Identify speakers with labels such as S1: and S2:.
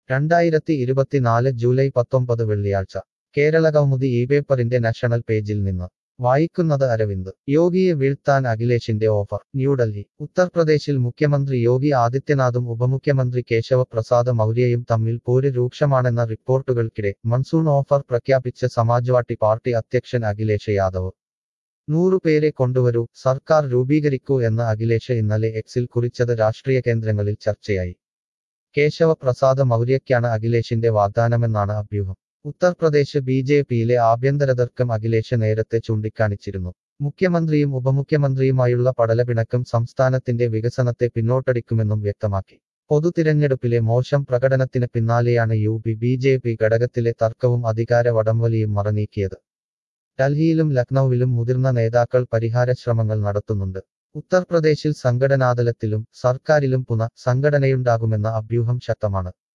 S1: രണ്ടായിരത്തി ഇരുപത്തിനാല് ജൂലൈ പത്തൊമ്പത് വെള്ളിയാഴ്ച കേരളകൗമുദി ഈ പേപ്പറിന്റെ നാഷണൽ പേജിൽ നിന്ന് വായിക്കുന്നത് അരവിന്ദ് യോഗിയെ വീഴ്ത്താൻ അഖിലേഷിന്റെ ഓഫർ ന്യൂഡൽഹി ഉത്തർപ്രദേശിൽ മുഖ്യമന്ത്രി യോഗി ആദിത്യനാഥും ഉപമുഖ്യമന്ത്രി കേശവ പ്രസാദ് മൗര്യയും തമ്മിൽ പോര് രൂക്ഷമാണെന്ന റിപ്പോർട്ടുകൾക്കിടെ മൺസൂൺ ഓഫർ പ്രഖ്യാപിച്ച സമാജ്വാട്ടി പാർട്ടി അധ്യക്ഷൻ അഖിലേഷ് യാദവ് നൂറുപേരെ കൊണ്ടുവരൂ സർക്കാർ രൂപീകരിക്കൂ എന്ന് അഖിലേഷ് ഇന്നലെ എക്സിൽ കുറിച്ചത് രാഷ്ട്രീയ കേന്ദ്രങ്ങളിൽ ചർച്ചയായി കേശവ പ്രസാദ് മൗര്യയ്ക്കാണ് അഖിലേഷിന്റെ വാഗ്ദാനമെന്നാണ് അഭ്യൂഹം ഉത്തർപ്രദേശ് ബി ജെ പിയിലെ ആഭ്യന്തര തർക്കം അഖിലേഷ് നേരത്തെ ചൂണ്ടിക്കാണിച്ചിരുന്നു മുഖ്യമന്ത്രിയും ഉപമുഖ്യമന്ത്രിയുമായുള്ള പടലപിണക്കം സംസ്ഥാനത്തിന്റെ വികസനത്തെ പിന്നോട്ടടിക്കുമെന്നും വ്യക്തമാക്കി പൊതുതിരഞ്ഞെടുപ്പിലെ മോശം പ്രകടനത്തിന് പിന്നാലെയാണ് U P B J P ഘടകത്തിലെ തർക്കവും അധികാര വടംവലിയും മറനീക്കിയത് ഡൽഹിയിലും ലക്നൌവിലും മുതിർന്ന നേതാക്കൾ പരിഹാര ശ്രമങ്ങൾ നടത്തുന്നുണ്ട് ഉത്തർപ്രദേശിൽ സംഘടനാതലത്തിലും സർക്കാരിലും പുന സംഘടനയുണ്ടാകുമെന്ന അഭ്യൂഹം ശക്തമാണ്